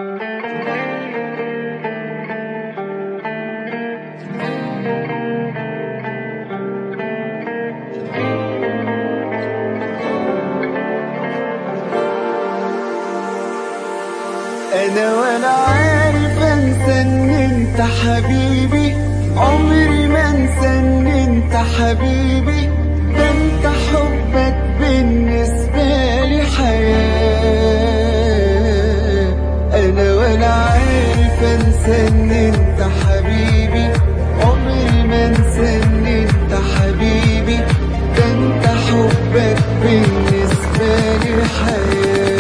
انا ولا عارف انسى ان انت حبيبي عمري ما انسى ان انت حبيبي ده انت حبك بالنسبة لي حياة انا ولا عارف انسى ان انت حبيبي عمري ما انسى ان انت حبيبي ده انت حبك بالنسبة لي حياة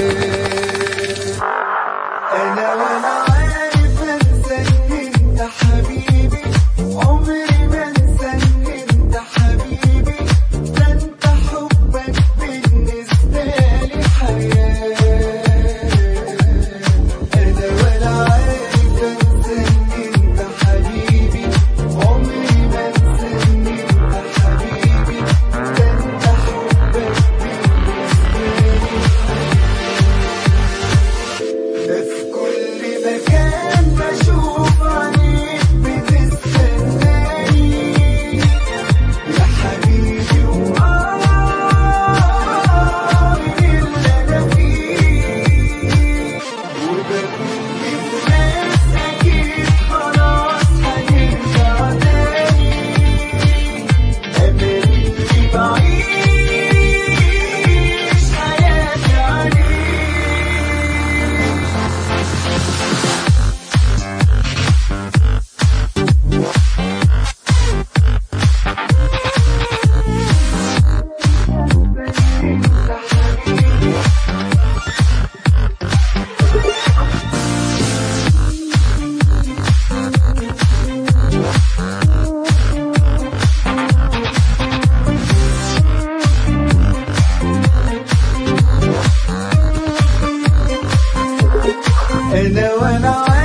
أنا ولا عارف أنسى إن أنت حبيبي عمري ما أنسى إن أنت حبيبي ده أنت حبك بالنسبة لي حياة أنا ولا عارف أنسى إن أنت حبيبي عمري ما أنسى إن أنت حبيبي ده أنت حبك بالنسبة لي ده في كل مكان بشوف عينيك بتستناني يا حبيبي وقاري اللي انا فيه وبكون الناس اكيد خلاص هنرجع تاني املي اني بعيش حياتي عليك انا وانا